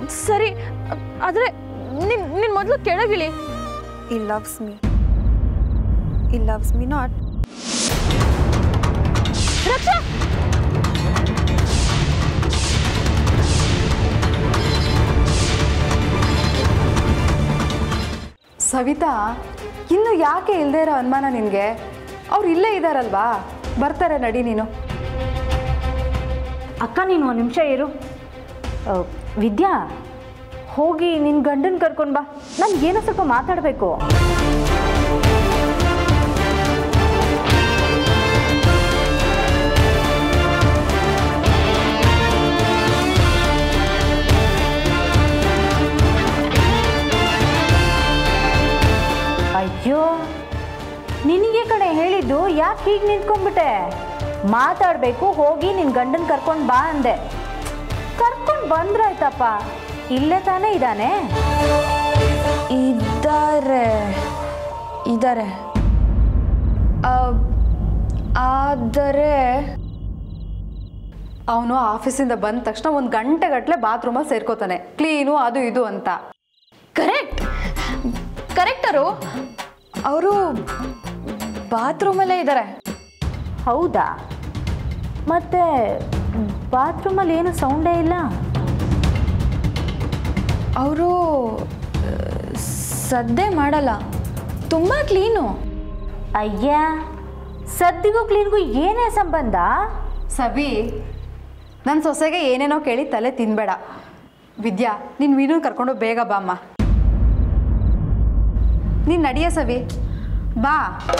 ಸರಿ ಆದರೆ ನಿನ್ ನಿನ್ ಮೊದಲು ಕೆಳಗಿಳಿ He loves me. He loves me not. ರಕ್ಷಾ ಸವಿತಾ ಇನ್ನು ಯಾಕೆ ಇಲ್ಲದೆ ಇರೋ ಅನುಮಾನ ನಿನಗೆ ಅವ್ರು ಇಲ್ಲೇ ಇದ್ದಾರಲ್ವಾ ಬರ್ತಾರೆ ನಡಿ ನೀನು ಅಕ್ಕ ನೀನು ಒಂದು ನಿಮಿಷ ಇರು ಆ, ವಿದ್ಯಾ ಹೋಗಿ ನಿನ್ನ ಗಂಡನ ಕರ್ಕೊಂಡು ಬಾ ನನಗೇನೋ ಸ್ವಲ್ಪ ಮಾತಾಡಬೇಕು ಅಯ್ಯೋ ನಿನಗೆ ಕಡೆ ಹೇಳಿದ್ದು ಯಾಕೆ ಹೀಗೆ ನಿಂತ್ಕೊಂಡ್ಬಿಟ್ಟೆ ಮಾತಾಡಬೇಕು ಹೋಗಿ ನಿನ್ನ ಗಂಡನ ಕರ್ಕೊಂಡು ಬಾ ಅಂದೆ ಕರ್ಕೊಂಡು ಬಂದ್ರಾಯ್ತಪ್ಪ ಇಲ್ಲೇ ತಾನೇ ಇದ್ದಾನೆ ಇದ್ದಾರೆ ಇದ್ದಾರೆ ಆದರೆ ಅವನು ಆಫೀಸಿಂದ ಬಂದ ತಕ್ಷಣ ಒಂದು ಗಂಟೆಗಟ್ಟಲೆ ಬಾತ್ರೂಮಲ್ಲಿ ಸೇರ್ಕೋತಾನೆ ಕ್ಲೀನು ಅದು ಇದು ಅಂತ ಕರೆಕ್ಟ್ ಕರೆಕ್ಟರು ಅವರು ಬಾತ್ರೂಮಲ್ಲೇ ಇದ್ದಾರೆ ಹೌದಾ ಮತ್ತೆ ಬಾತ್ರೂಮಲ್ಲಿ ಏನು ಸೌಂಡೇ ಇಲ್ಲ ಅವರು ಸದ್ದೆ ಮಾಡಲ್ಲ ತುಂಬ ಕ್ಲೀನು ಅಯ್ಯ ಸದ್ದಿಗೂ ಕ್ಲೀನ್ಗೂ ಏನೇ ಸಂಬಂಧ ಸವಿ ನನ್ನ ಸೊಸೆಗೆ ಏನೇನೋ ಕೇಳಿ ತಲೆ ತಿನ್ಬೇಡ ವಿದ್ಯಾ ನಿನ್ನ ವೀನು ಕರ್ಕೊಂಡು ಬೇಗ ಬಾಮ್ಮ ನೀನು ನಡಿಯ ಸವಿ ಬಾ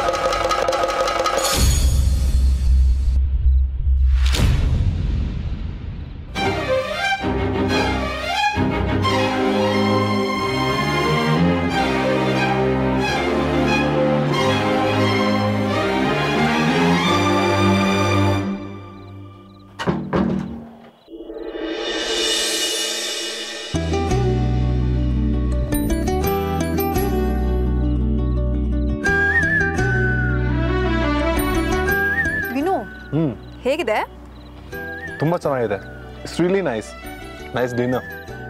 ವಿನು ಹ್ಞೂ ಹೇಗಿದೆ ತುಂಬ ಚೆನ್ನಾಗಿದೆ it's really nice nice dinner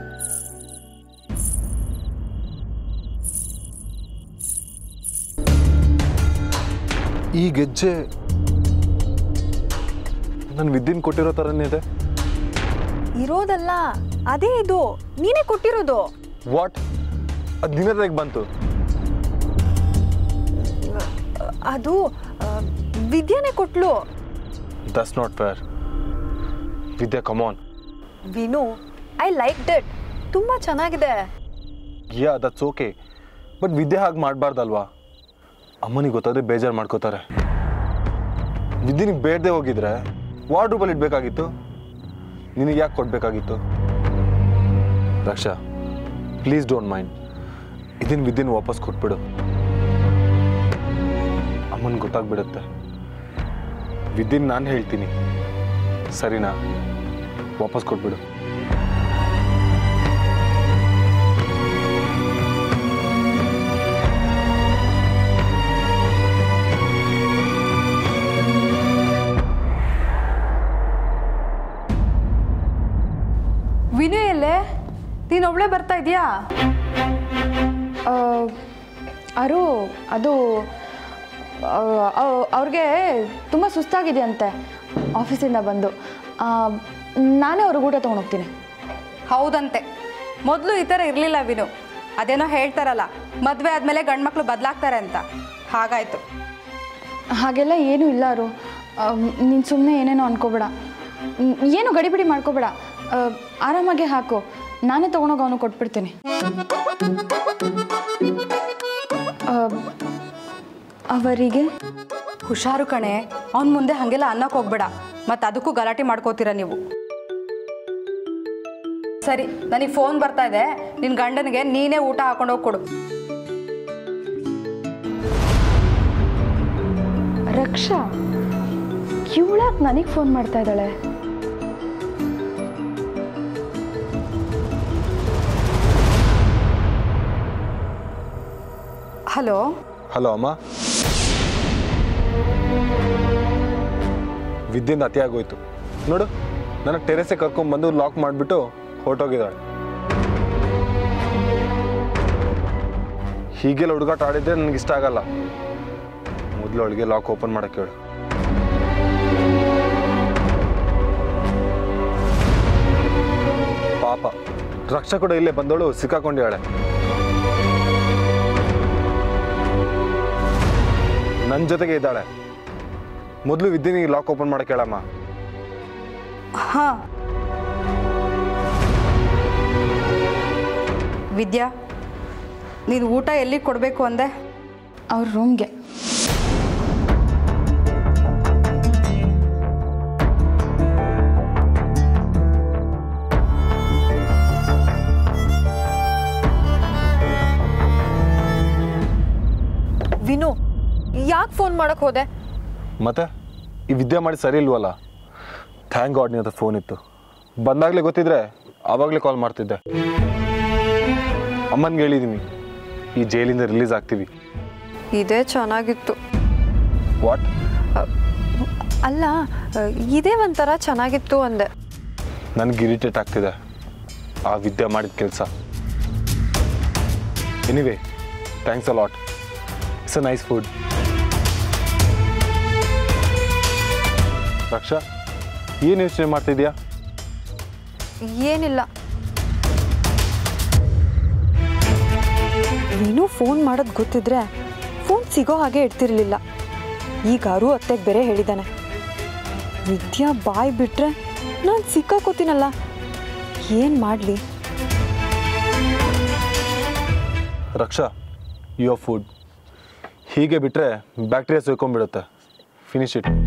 ಈ ಗೆಜ್ಜೆ ನನ್ನ ವಿದ್ಯನ್ ಕೊಟ್ಟಿರೋ ಥರನೇ ಇದೆ ಇರೋದಲ್ಲ ಅದೇ ಇದು ನೀನೇ ಕೊಟ್ಟಿರೋದು ವಾಟ್ ಅದು ದಿನದಾಗ ಬಂತು ಅದು ಆ, ವಿದ್ಯಾನೇ ಕೊಟ್ಲು that's not fair Vidya come on Vinu I like it ತುಂಬ ಚೆನ್ನಾಗಿದೆ ಯಾ ದಟ್ಸ್ ಓಕೆ ಬಟ್ ವಿದ್ಯೆ ಹಾಗೆ ಮಾಡಬಾರ್ದಲ್ವಾ ಅಮ್ಮನಿಗೆ ಗೊತ್ತಾದ್ರೆ ಬೇಜಾರು ಮಾಡ್ಕೋತಾರೆ ವಿದ್ಯೆನಿಗೆ ಬೇಡದೆ ಹೋಗಿದ್ರೆ ವಾರ್ಡ್ರೂಬಲ್ಲಿ ಇಡಬೇಕಾಗಿತ್ತು ನಿನಗೆ ಯಾಕೆ ಕೊಡಬೇಕಾಗಿತ್ತು ರಕ್ಷಾ ಪ್ಲೀಸ್ ಡೋಂಟ್ ಮೈಂಡ್ ಇದನ್ನ ವಿದ್ಯೆನ ವಾಪಸ್ ಕೊಟ್ಬಿಡು ಅಮ್ಮನಿಗೆ ಗೊತ್ತಾಗ್ಬಿಡುತ್ತೆ ವಿದ್ಯೆನ ನಾನು ಹೇಳ್ತೀನಿ ಸರಿನಾ ವಾಪಸ್ ಕೊಟ್ಬಿಡು ವಿನಯ ಎಲ್ಲೇ ನೀನು ಒಬ್ಳೆ ಬರ್ತಾ ಇದೀಯಾ ಅರು ಅದು ಅವ್ರಿಗೆ ತುಂಬ ಸುಸ್ತಾಗಿದೆಯಂತೆ ಆಫೀಸಿಂದ ಬಂದು ಆ, ನಾನೇ ಅವ್ರಿಗೆ ಊಟ ತೊಗೊಂಡೋಗ್ತೀನಿ ಹೌದಂತೆ ಮೊದಲು ಈ ಥರ ಇರಲಿಲ್ಲ ವಿನು ಅದೇನೋ ಹೇಳ್ತಾರಲ್ಲ ಮದುವೆ ಆದಮೇಲೆ ಗಂಡ್ಮಕ್ಳು ಬದಲಾಗ್ತಾರೆ ಅಂತ ಹಾಗಾಯ್ತು ಹಾಗೆಲ್ಲ ಏನೂ ಇಲ್ಲ ಅರು ನೀನು ಸುಮ್ಮನೆ ಏನೇನೋ ಅನ್ಕೋಬೇಡ ಮ್, ಏನು ಗಡಿಬಿಡಿ ಮಾಡ್ಕೋಬೇಡ ಆ, ಆರಾಮಾಗೆ ಹಾಕು ನಾನೇ ತೊಗೊಂಡೋಗಿ ಅವನು ಕೊಟ್ಬಿಡ್ತೀನಿ ಆ, ಅವರಿಗೆ ಹುಷಾರು ಕಣೆ ಅವ್ನ ಮುಂದೆ ಹಾಗೆಲ್ಲ ಅನ್ನಕ್ಕೆ ಹೋಗ್ಬೇಡ ಮತ್ತು ಅದಕ್ಕೂ ಗಲಾಟೆ ಮಾಡ್ಕೋತೀರ ನೀವು ಸರಿ ನನಗೆ ಫೋನ್ ಬರ್ತಾ ಇದೆ ನಿನ್ನ ಗಂಡನಿಗೆ ನೀನೇ ಊಟ ಹಾಕೊಂಡೋಗಿ ಕೊಡು ರಕ್ಷಾ ಇವಳಾಕ್ ನನಗೆ ಫೋನ್ ಮಾಡ್ತಾ ಇದ್ದಾಳೆ ಹಲೋ ಹಲೋ ಅಮ್ಮ ವಿದ್ಯೆಯಿಂದ ಅತಿ ಆಗೋಯ್ತು ನೋಡು ನನಗೆ ಟೆರೆಸ್ಗೆ ಕರ್ಕೊಂಡ್ಬಂದು ಲಾಕ್ ಮಾಡಿಬಿಟ್ಟು ಹೊರಟೋಗಿದ್ದಾಳೆ ಹೀಗೆಲ್ಲ ಹುಡುಗಾಟ ಆಡಿದ್ರೆ ನನಗೆ ಇಷ್ಟ ಆಗಲ್ಲ ಮೊದಲು ಅವಳಿಗೆ ಲಾಕ್ ಓಪನ್ ಮಾಡಕ್ಕೆ ಹೇಳು ಪಾಪ ರಕ್ಷಾ ಕೂಡ ಇಲ್ಲೇ ಬಂದವಳು ಸಿಕ್ಕಾಕೊಂಡಿದ್ದಾಳೆ ನನ್ನ ಜೊತೆಗೆ ಇದ್ದಾಳೆ ಮೊದಲು ವಿದ್ಯೆನಿಗೆ ಲಾಕ್ ಓಪನ್ ಮಾಡಕ್ಕೆ ಹೇಳಮ್ಮ ಹಾಂ ವಿದ್ಯಾ ನೀನು ಊಟ ಎಲ್ಲಿ ಕೊಡಬೇಕು ಅಂದೆ ಅವ್ರ ರೂಮ್ಗೆ ವಿನು ಯಾಕೆ ಫೋನ್ ಮಾಡಕ್ ಹೋದೆ ಮತ್ತೆ ಈ ವಿದ್ಯೆ ಮಾಡಿ ಸರಿ ಇಲ್ವಲ್ಲ ಥ್ಯಾಂಕ್ ಗಾಡ್ ನಿನ್ನ ಹತ್ರ ಫೋನ್ ಇತ್ತು ಬಂದಾಗಲೇ ಗೊತ್ತಿದ್ರೆ ಆವಾಗಲೇ ಕಾಲ್ ಮಾಡ್ತಿದ್ದೆ ಅಮ್ಮನಿಗೆ ಹೇಳಿದ್ದೀನಿ ಈ ಜೈಲಿಂದ ರಿಲೀಸ್ ಆಗ್ತೀವಿ ಇದೇ ಚೆನ್ನಾಗಿತ್ತು ವಾಟ್ ಅಲ್ಲ ಇದೇ ಒಂಥರ ಚೆನ್ನಾಗಿತ್ತು ಅಂದೆ ನನಗೆ ಇರಿಟೇಟ್ ಆಗ್ತಿದೆ ಆ ವಿದ್ಯೆ ಮಾಡಿದ ಕೆಲಸ anyway thanks a lot it's a nice food Raksha ಏನು ಯೋಚನೆ ಮಾಡ್ತಿದ್ಯಾ ಏನಿಲ್ಲ ವಿನು ಫೋನ್ ಮಾಡೋದು ಗೊತ್ತಿದ್ರೆ ಫೋನ್ ಸಿಗೋ ಹಾಗೆ ಇಡ್ತಿರ್ಲಿಲ್ಲ ಈಗ ಅರು ಅತ್ತೆಗೆ ಬೇರೆ ಹೇಳಿದ್ದಾನೆ ವಿದ್ಯಾ ಬಾಯ್ ಬಿಟ್ರೆ ನಾನು ಸಿಕ್ಕಾಕೋತೀನಲ್ಲ ಏನು ಮಾಡಲಿ ರಕ್ಷಾ ಯುವರ್ ಫುಡ್ ಹೀಗೆ ಬಿಟ್ಟರೆ ಬ್ಯಾಕ್ಟೀರಿಯಾ ಸೇರ್ಕೊಂಡ್ಬಿಡುತ್ತೆ ಫಿನಿಶ್ ಇಟ್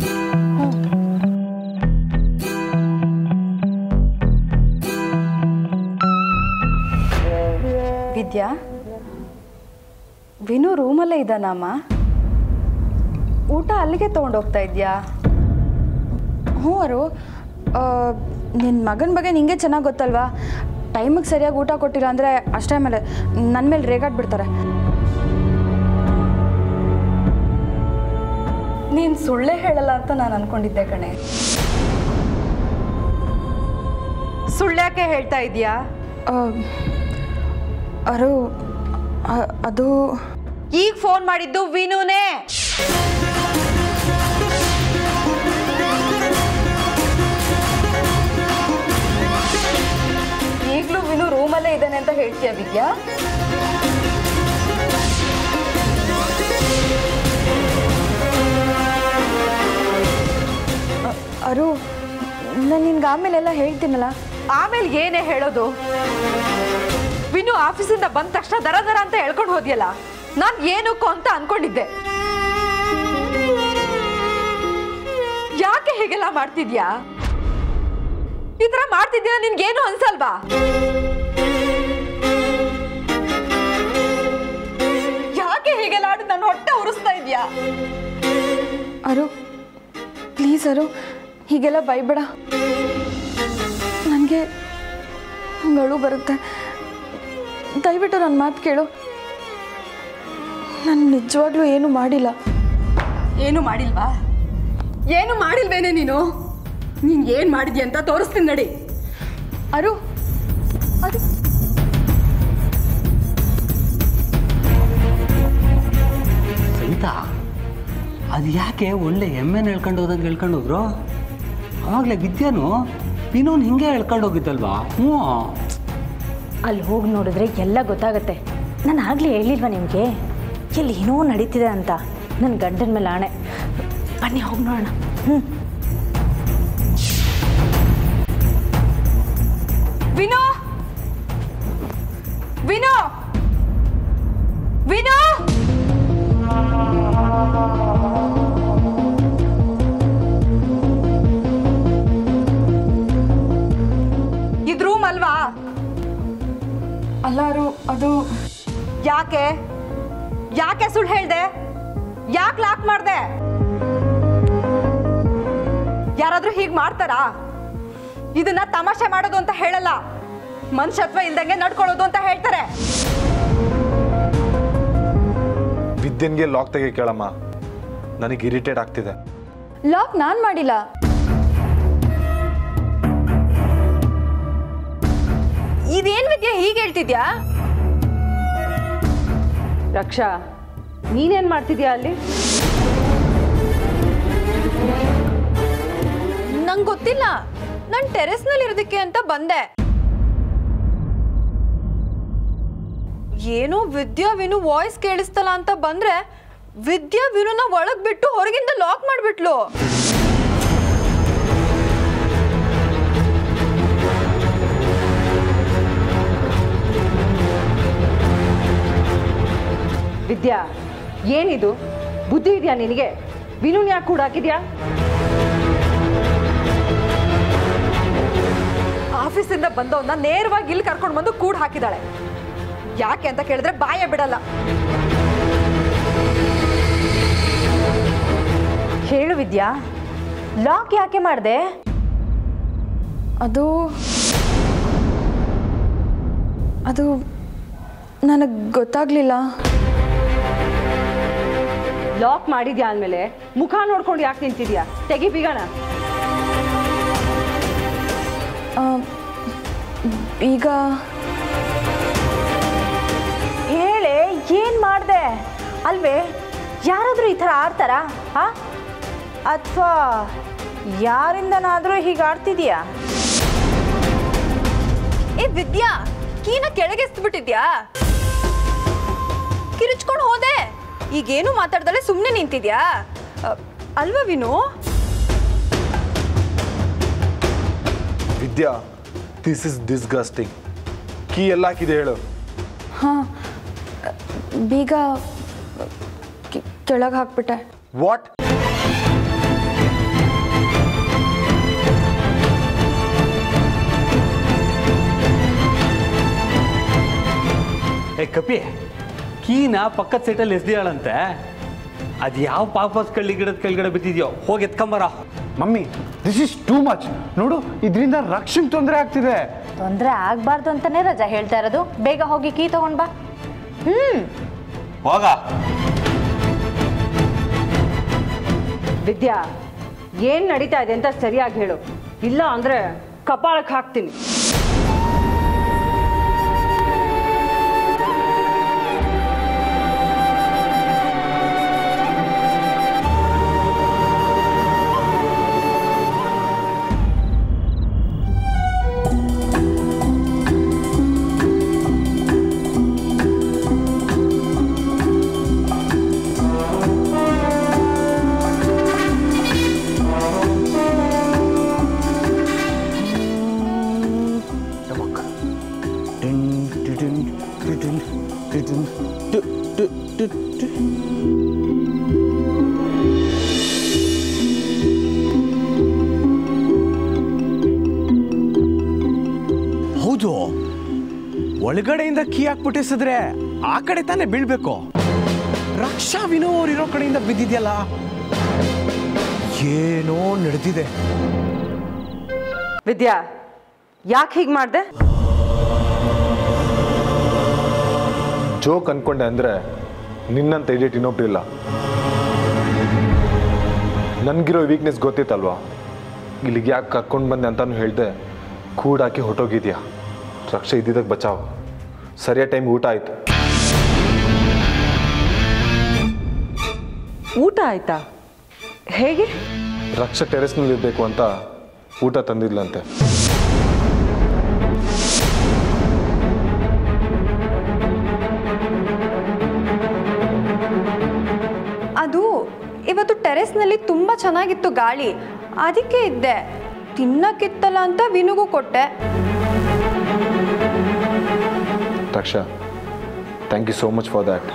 ವಿದ್ಯಾ ವಿನು ರೂಮಲ್ಲೇ ಇದ್ದಾನಮ್ಮ ಊಟ ಅಲ್ಲಿಗೆ ತೊಗೊಂಡೋಗ್ತಾ ಇದೆಯಾ ಹ್ಞೂ ಅವರು ನಿನ್ನ ಮಗನ ಬಗ್ಗೆ ನಿಂಗೆ ಚೆನ್ನಾಗಿ ಗೊತ್ತಲ್ವಾ ಟೈಮಿಗೆ ಸರಿಯಾಗಿ ಊಟ ಕೊಟ್ಟಿಲ್ಲ ಅಂದರೆ ಅಷ್ಟೇ ಮೇಲೆ ನನ್ನ ಮೇಲೆ ರೇಗಾಡ್ ಬಿಡ್ತಾರೆ ನೀನು ಸುಳ್ಳೇ ಹೇಳಲ್ಲ ಅಂತ ನಾನು ಅನ್ಕೊಂಡಿದ್ದೆ ಕಣೆ ಸುಳ್ಳ್ಯಾಕೆ ಹೇಳ್ತಾ ಇದೀಯಾ ಅವರು ಅದು ಈಗ ಫೋನ್ ಮಾಡಿದ್ದು ವಿನುನೇ ಈಗಲೂ ವಿನು ರೂಮಲ್ಲೇ ಇದ್ದಾನೆ ಅಂತ ಹೇಳ್ತೀಯ ವಿದ್ಯಾ ಅವರು ನಾನು ನಿನ್ಗೆ ಆಮೇಲೆಲ್ಲ ಹೇಳ್ತೀನಲ್ಲ ಆಮೇಲೆ ಏನೇ ಹೇಳೋದು ವಿನು ಆಫೀಸಿಂದ ಬಂದ ತಕ್ಷಣ ದರ ದರ ಅಂತ ಹೇಳ್ಕೊಂಡು ಹೋದ್ಯಲ್ಲ ನಾನು ಏನಕ್ಕೋ ಅಂತ ಅನ್ಕೊಂಡಿದ್ದೆ ಯಾಕೆ ಹೀಗೆಲ್ಲ ಮಾಡ್ತಿದ್ಯಾ ಈ ತರ ಮಾಡ್ತಿದ್ಯಾ ನಿನ್ಗೇನು ಅನ್ಸಲ್ವಾ ಯಾಕೆ ಹೀಗೆಲ್ಲ ಆಡಿ ನನ್ನ ಹೊಟ್ಟೆ ಉರಿಸ್ತಾ ಇದ್ಯಾ ಅರು ಪ್ಲೀಸ್ ಅರು ಹೀಗೆಲ್ಲ ಬೈಬೇಡ ನನಗೆ ಹಂಗಳು ಬರುತ್ತೆ ದಯವಿಟ್ಟು ನನ್ನ ಮಾತು ಕೇಳು ನಾನು ನಿಜವಾಗ್ಲೂ ಏನೂ ಮಾಡಿಲ್ಲ ಏನು ಮಾಡಿಲ್ವಾ ಏನು ಮಾಡಿಲ್ವೇನೆ ನೀನು ನೀನ್ ಏನ್ ಮಾಡಿದ್ಯ ಅಂತ ತೋರಿಸ್ತೀನಿ ನಡಿ ಅರು ಅದು ಸವಿತಾ ಅದು ಯಾಕೆ ಒಳ್ಳೆ ಎಮ್ಮೆನ ಹೇಳ್ಕೊಂಡು ಹೋದಂಗೆ ಹೇಳ್ಕೊಂಡು ಹೋದ್ರು ಆವಾಗಲೇ ವಿದ್ಯಾನು ವಿನೋನ್ ಹಿಂಗೆ ಹೇಳ್ಕೊಂಡು ಹೋಗಿದ್ದಲ್ವಾ ಹ್ಞೂ ಅಲ್ಲಿ ಹೋಗಿ ನೋಡಿದ್ರೆ ಎಲ್ಲ ಗೊತ್ತಾಗತ್ತೆ ನಾನು ಆಗಲೇ ಹೇಳಿಲ್ವಾ ನಿಮಗೆ ಎಲ್ಲಿ ಏನೋ ನಡೀತಿದೆ ಅಂತ ನನ್ನ ಗಂಡನ ಮೇಲೆ ಆಣೆ ಬನ್ನಿ ಹೋಗಿ ನೋಡೋಣ ಹ್ಞೂ ವಿನೋ ವಿನೋ ವಿನೋ ಇದ್ ರೂಮ್ ಅಲ್ವಾ ಅಲ್ಲ ಅರು ಅದು ಯಾಕೆ ಯಾಕೆ ಸುಳ್ಳು ಹೇಳ್ದೆ ಯಾಕೆ ಲಾಕ್ ಮಾಡ್ದೆ ಯಾರಾದ್ರೂ ಹೀಗೆ ಮಾಡ್ತಾರಾ ಇದನ್ನ ತಮಾಷೆ ಮಾಡೋದು ಅಂತ ಹೇಳಲ್ಲ ಮನುಷ್ಯತ್ವ ಇಲ್ದಂಗೆ ನಡ್ಕೊಳ್ಳೋದು ಅಂತ ಹೇಳ್ತಾರೆ ವಿದ್ಯನ್ಗೆ ಲಾಕ್ ತೆಗಿ ಕೇಳಮ್ಮ ನನಗೆ ಇರಿಟೇಟ್ ಆಗ್ತಿದೆ ಲಾಕ್ ನಾನು ಮಾಡಿಲ್ಲ ಇದೇನ್ ವಿದ್ಯೆ ಹೀಗೆ ಹೇಳ್ತಿದ್ಯಾ ರಕ್ಷಾ ನೀನೇನು ಮಾಡ್ತಿದ್ಯಾ ಅಲ್ಲಿ ನಂಗೆ ಗೊತ್ತಿಲ್ಲ ನಾನು ಟೆರೆಸ್ನಲ್ಲಿ ಇರೋದಕ್ಕೆ ಅಂತ ಬಂದೆ ಏನೋ ವಿದ್ಯಾ ವಿನು ವಾಯ್ಸ್ ಕೇಳಿಸ್ತಲ್ಲ ಅಂತ ಬಂದ್ರೆ ವಿದ್ಯಾ ವಿನುನ ಒಳಗ್ ಬಿಟ್ಟು ಹೊರಗಿಂದ ಲಾಕ್ ಮಾಡ್ಬಿಟ್ಲು ವಿದ್ಯಾ ಏನಿದು ಬುದ್ಧಿ ಇದೆಯಾ ನಿನಗೆ ವಿನುನ್ ಯಾಕೆ ಕೂಡ ಹಾಕಿದ್ಯಾ ಆಫೀಸಿಂದ ಬಂದವನ್ನ ನೇರವಾಗಿ ಇಲ್ಲಿ ಕರ್ಕೊಂಡು ಬಂದು ಕೂಡ್ ಹಾಕಿದಾಳೆ ಯಾಕೆ ಅಂತ ಕೇಳಿದ್ರೆ ಬಾಯೇ ಬಿಡಲ್ಲ ಹೇಳು ವಿದ್ಯಾ ಲಾಕ್ ಯಾಕೆ ಮಾಡಿದೆ ಅದು ಅದು ನನಗೆ ಗೊತ್ತಾಗಲಿಲ್ಲ ಲಾಕ್ ಮಾಡಿದ್ಯಾ ಅಂದಮೇಲೆ ಮುಖ ನೋಡ್ಕೊಂಡು ಯಾಕೆ ನಿಂತಿದ್ಯಾ ತೆಗಿ ಬೀಗಣ ಈಗ ಹೇಳೆ ಏನು ಮಾಡಿದೆ ಅಲ್ವೇ ಯಾರಾದರೂ ಈ ಥರ ಆಡ್ತಾರಾ ಹಾ ಅಥವಾ ಯಾರಿಂದನಾದರೂ ಹೀಗೆ ಆಡ್ತಿದ್ಯಾ ಏ ವಿದ್ಯಾ ಕೀನ ಕೆಳಗೆಸ್ಬಿಟ್ಟಿದ್ಯಾ ಕಿರಿಚ್ಕೊಂಡು ಹೋದೆ ಈಗೇನು ಮಾತಾಡ್ದಲೆ ಸುಮ್ಮನೆ ನಿಂತಿದ್ಯಾ ಅ, ಅಲ್ವಾ Vinu Vidya this is disgusting ಕೀ ಎಲ್ಲ ಹಾಕಿದೆ ಹೇಳು ಹಾಂ ಬೀಗ ಕೆಳಗೆ ಹಾಕ್ಬಿಟ್ಟೆ ವಾಟ್ ಏ ಕಪಿ ಕೀನ ಪಕ್ಕದ ಸೀಟಲ್ಲಿ ಎಸ್ದಿಯಾಳಂತೆ ಅದು ಯಾವ ಪಾಪಸ್ ಕಳ್ಳಿ ಗಿಡದ ಕೆಳಗಡೆ ಬಿದ್ದಿದ್ಯೋ ಹೋಗಿ ಎತ್ಕೊಂಬರ mummy this is too much ನೋಡು ಇದರಿಂದ ರಕ್ಷಣೆ ತೊಂದರೆ ಆಗ್ತಿದೆ ತೊಂದರೆ ಆಗಬಾರ್ದು ಅಂತಲೇ ರಜಾ ಹೇಳ್ತಾ ಇರೋದು ಬೇಗ ಹೋಗಿ ಕೀ ತಗೊಂಡ್ ಬಾ ಹೋಗ ವಿದ್ಯಾ ಏನು ನಡೀತಾ ಇದೆ ಅಂತ ಸರಿಯಾಗಿ ಹೇಳು ಇಲ್ಲ ಅಂದರೆ ಕಪಾಳಕ್ಕೆ ಹಾಕ್ತೀನಿ ಹೌದು ಒಳಗಡೆಯಿಂದ ಕೀ ಹಾಕ್ಬಿಟ್ಟಿಸಿದ್ರೆ ಆ ಕಡೆ ತಾನೇ ಬೀಳ್ಬೇಕು ರಕ್ಷಾ ವಿನೋ ಅವ್ರು ಇರೋ ಕಡೆಯಿಂದ ಬಿದ್ದಿದ್ಯಲ್ಲ ಏನೋ ನಡೆದಿದೆ ವಿದ್ಯಾ ಯಾಕೆ ಹೀಗೆ ಮಾಡಿದೆ ಜೋಕ್ ಅನ್ಕೊಂಡೆ ಅಂದರೆ ನಿನ್ನಂತ ಎಡಿಟ್ ಇನ್ನೊಬ್ರಿಲ್ಲ ನನಗಿರೋ ವೀಕ್ನೆಸ್ ಗೊತ್ತಿತ್ತಲ್ವಾ ಇಲ್ಲಿಗೆ ಯಾಕೆ ಕರ್ಕೊಂಡು ಬಂದೆ ಅಂತಾನು ಹೇಳ್ದೆ ಕೂಡಾಕಿ ಹೊಟ್ಟೋಗಿದ್ಯಾ ರಕ್ಷೆ ಇದ್ದಿದ್ದಕ್ಕೆ ಬಚಾವ್ ಸರಿಯಾದ ಟೈಮ್ ಊಟ ಆಯ್ತು ಊಟ ಆಯ್ತಾ ಹೇಗೆ ರಕ್ಷೆ ಟೆರೆಸ್ನಲ್ಲಿ ಇರಬೇಕು ಅಂತ ಊಟ ತಂದಿದ್ಲಂತೆ ಅದು ಇವತ್ತು ಟೆರೆಸ್ನಲ್ಲಿ ತುಂಬ ಚೆನ್ನಾಗಿತ್ತು ಗಾಳಿ ಅದಕ್ಕೆ ಇದ್ದೆ ತಿನ್ನಕ್ಕಿತ್ತಲ್ಲ ಅಂತ ವಿನುಗೂ ಕೊಟ್ಟೆ Raksha thank you so much for that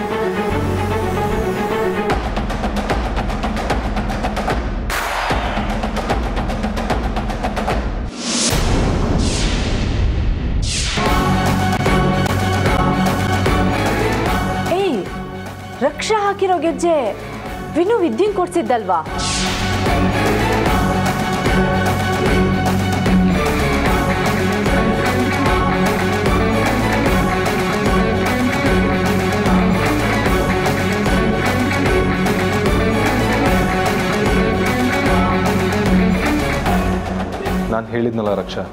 ಏಯ್ ರಕ್ಷಾ ಹಾಕಿರೋ ಗೆಜ್ಜೆ ವಿನು ವಿದ್ಯನ್ ಕೊಡ್ಸಿದ್ದಲ್ವಾ ನಾನು ಹೇಳಿದ್ನಲ್ಲ ರಕ್ಷಾ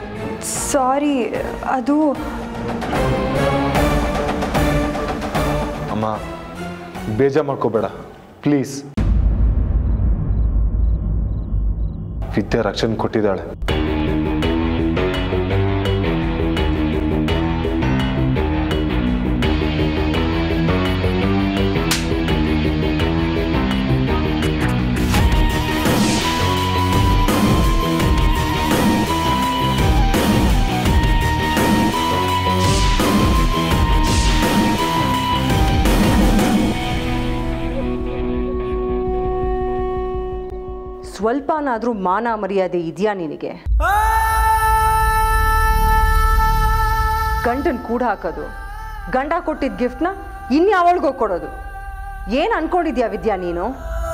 ಸಾರಿ ಅದು ಅಮ್ಮ ಬೇಜಾರು ಮಾಡ್ಕೋಬೇಡ ಪ್ಲೀಸ್ ವಿದ್ಯಾ ರಕ್ಷಣೆ ಕೊಟ್ಟಿದ್ದಾಳೆ ಸ್ವಲ್ಪನಾದ್ರೂ ಮಾನ ಮರ್ಯಾದೆ ಇದೆಯಾ ನಿನಗೆ ಗಂಡನ್ ಕೂಡ ಹಾಕೋದು ಗಂಡ ಕೊಟ್ಟಿದ್ದ ಗಿಫ್ಟ್ನ ಇನ್ಯಾವಳಿಗೋ ಕೊಡೋದು ಏನು ಅನ್ಕೊಂಡಿದ್ಯಾ ವಿದ್ಯಾ ನೀನು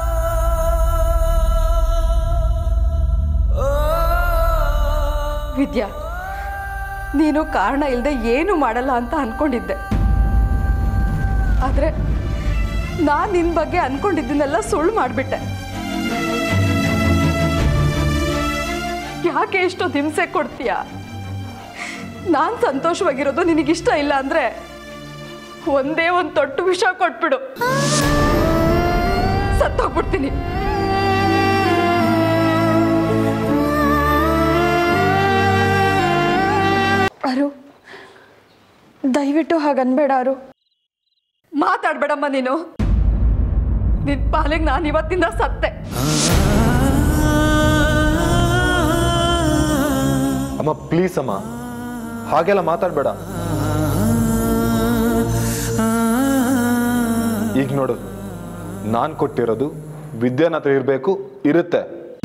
ವಿದ್ಯಾ ನೀನು ಕಾರಣ ಇಲ್ಲದೆ ಏನು ಮಾಡಲ್ಲ ಅಂತ ಅನ್ಕೊಂಡಿದ್ದೆ ಆದರೆ ನಾನು ನಿನ್ನ ಬಗ್ಗೆ ಅನ್ಕೊಂಡಿದ್ದನ್ನೆಲ್ಲ ಸುಳ್ಳು ಮಾಡಿಬಿಟ್ಟೆ ಯಾಕೆ ಇಷ್ಟೊಂದು ಹಿಂಸೆ ಕೊಡ್ತೀಯ ನಾನು ಸಂತೋಷವಾಗಿರೋದು ನಿನಗಿಷ್ಟ ಇಲ್ಲ ಅಂದರೆ ಒಂದೇ ಒಂದು ತೊಟ್ಟು ವಿಷ ಕೊಟ್ಬಿಡು ಸತ್ತೋಗ್ಬಿಡ್ತೀನಿ ಅರು ದಯವಿಟ್ಟು ಹಾಗನ್ಬೇಡ ಅರು ಮಾತಾಡ್ಬೇಡಮ್ಮ ನೀನು ನಿನ್ ಪಾಲಿಗೆ ನಾನು ಇವತ್ತಿಂದ ಸತ್ತೆ ಅಮ್ಮ ಪ್ಲೀಸ್ ಅಮ್ಮ ಹಾಗೆಲ್ಲ ಮಾತಾಡಬೇಡ ಈಗ ನೋಡು ನಾನು ಕೊಟ್ಟಿರೋದು ವಿದ್ಯಾನ ಹತ್ರ ಇರಬೇಕು ಇರುತ್ತೆ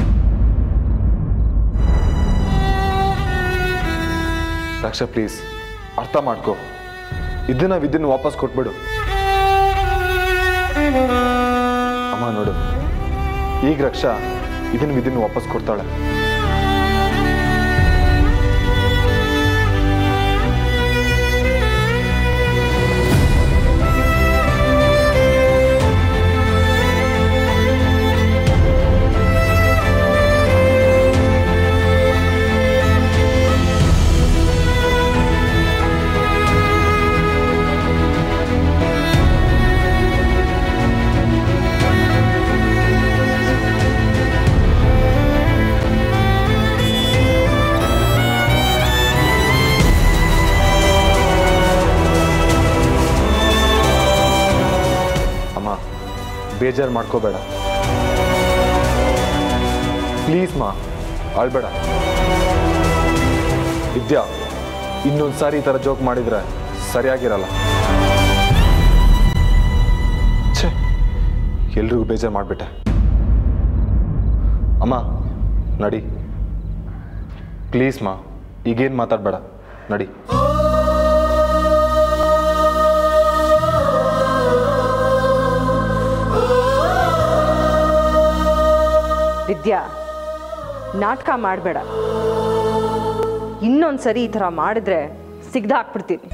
ರಕ್ಷಾ ಪ್ಲೀಸ್ ಅರ್ಥ ಮಾಡ್ಕೋ ಇದನ್ನ ವಿದ್ಯನ ವಾಪಸ್ ಕೊಟ್ಬಿಡು ಅಮ್ಮ ನೋಡು ಈಗ ರಕ್ಷಾ ಇದನ್ನ ವಿದ್ಯನ ವಾಪಸ್ ಕೊಡ್ತಾಳೆ ಅಮ್ಮ ಬೇಜಾರು ಮಾಡ್ಕೋಬೇಡ ಪ್ಲೀಸ್ ಮಾ ಅಳ್ಬೇಡ ವಿದ್ಯಾ ಇನ್ನೊಂದು ಸಾರಿ ಈ ಥರ ಜೋಕ್ ಮಾಡಿದ್ರೆ ಸರಿಯಾಗಿರಲ್ಲ ಛೇ ಎಲ್ರಿಗೂ ಬೇಜಾರು ಮಾಡಿಬಿಟ್ಟೆ ಅಮ್ಮ ನಡಿ ಪ್ಲೀಸ್ ಮಾ ಈಗೇನು ಮಾತಾಡಬೇಡ ನಡಿ ವಿದ್ಯಾ ನಾಟಕ ಮಾಡಬೇಡ ಇನ್ನೊಂದ್ಸರಿ ಈ ಥರ ಮಾಡಿದ್ರೆ ಸಿಗ್ದ ಹಾಕ್ಬಿಡ್ತೀನಿ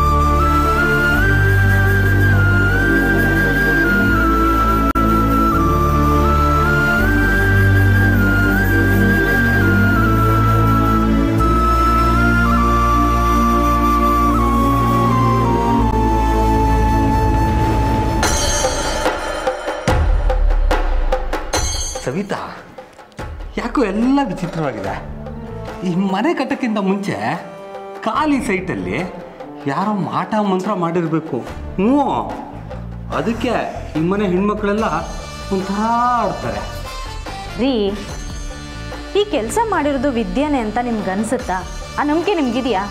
ಸವಿತಾ ಯಾಕೋ ಎಲ್ಲ ವಿಚಿತ್ರವಾಗಿದೆ ಈ ಮನೆ ಕಟ್ಟಕ್ಕಿಂತ ಮುಂಚೆ ಖಾಲಿ ಸೈಟಲ್ಲಿ ಯಾರೋ ಮಾಟ ಮಂತ್ರ ಮಾಡಿರಬೇಕು ಹ್ಞೂ ಅದಕ್ಕೆ ಈ ಮನೆ ಹೆಣ್ಮಕ್ಳೆಲ್ಲ ಒಂಥರ ಆಡ್ತಾರೆ ರೀ ಈ ಕೆಲಸ ಮಾಡಿರೋದು ವಿದ್ಯೆನೆ ಅಂತ ನಿಮ್ಗೆ ಅನ್ಸುತ್ತಾ ಆ ನಂಬಿಕೆ ನಿಮ್ಗಿದೆಯಾ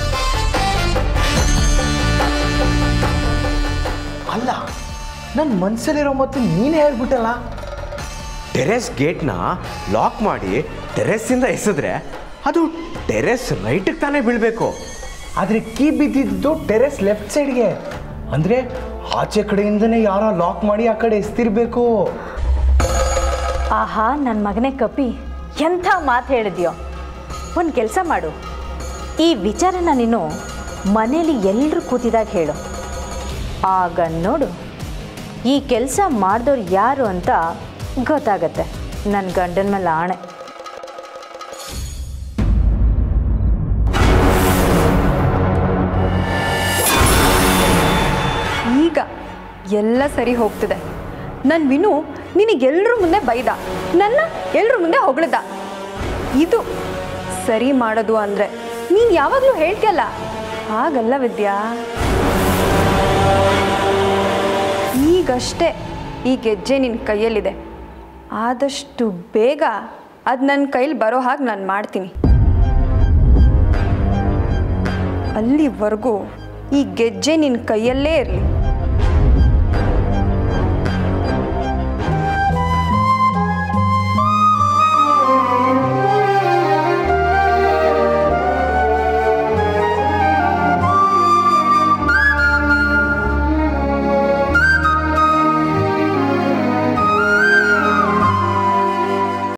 ಅಲ್ಲ ನನ್ನ ಮನಸ್ಸಲ್ಲಿರೋ ಮತ್ತು ನೀನೇ ಹೇಳ್ಬಿಟ್ಟಲ್ಲ ಟೆರೆಸ್ ಗೇಟ್ನ ಲಾಕ್ ಮಾಡಿ ಟೆರೆಸ್ಸಿಂದ ಎಸೆದ್ರೆ ಅದು ಟೆರೆಸ್ ರೈಟಿಗೆ ತಾನೇ ಬೀಳಬೇಕು ಆದರೆ ಕೀ ಬಿದ್ದಿದ್ದು ಟೆರೆಸ್ ಲೆಫ್ಟ್ ಸೈಡ್ಗೆ ಅಂದರೆ ಆಚೆ ಕಡೆಯಿಂದನೇ ಯಾರೋ ಲಾಕ್ ಮಾಡಿ ಆ ಕಡೆ ಎಸ್ತಿರ್ಬೇಕು ಆಹಾ ನನ್ನ ಮಗನೇ ಕಪಿ ಎಂಥ ಮಾತು ಹೇಳಿದ್ಯೋ ಒಂದು ಕೆಲಸ ಮಾಡು ಈ ವಿಚಾರನ ನೀನು ಮನೇಲಿ ಎಲ್ಲರೂ ಕೂತಿದಾಗ ಹೇಳು ಆಗ ನೋಡು ಈ ಕೆಲಸ ಮಾಡಿದವ್ರು ಯಾರು ಅಂತ ಗೊತ್ತಾಗತ್ತೆ ನನ್ನ ಗಂಡನ ಮೇಲೆ ಆಣೆ ಈಗ ಎಲ್ಲ ಸರಿ ಹೋಗ್ತಿದೆ ನನ್ನ ವಿನು ನಿನಗೆಲ್ಲರ ಮುಂದೆ ಬೈದ ನನ್ನ ಎಲ್ಲರ ಮುಂದೆ ಹೊಗಳ್ದ ಇದು ಸರಿ ಮಾಡೋದು ಅಂದರೆ ನೀನು ಯಾವಾಗಲೂ ಹೇಳ್ತಿಯಲ್ಲ ಹಾಗಲ್ಲ ವಿದ್ಯಾ ಈಗಷ್ಟೇ ಈ ಗೆಜ್ಜೆ ನಿನ್ನ ಕೈಯಲ್ಲಿದೆ ಆದಷ್ಟು ಬೇಗ ಅದು ನನ್ನ ಕೈಲಿ ಬರೋ ಹಾಗೆ ನಾನು ಮಾಡ್ತೀನಿ ಅಲ್ಲಿವರೆಗೂ ಈ ಗೆಜ್ಜೆ ನಿನ್ನ ಕೈಯಲ್ಲೇ ಇರಲಿ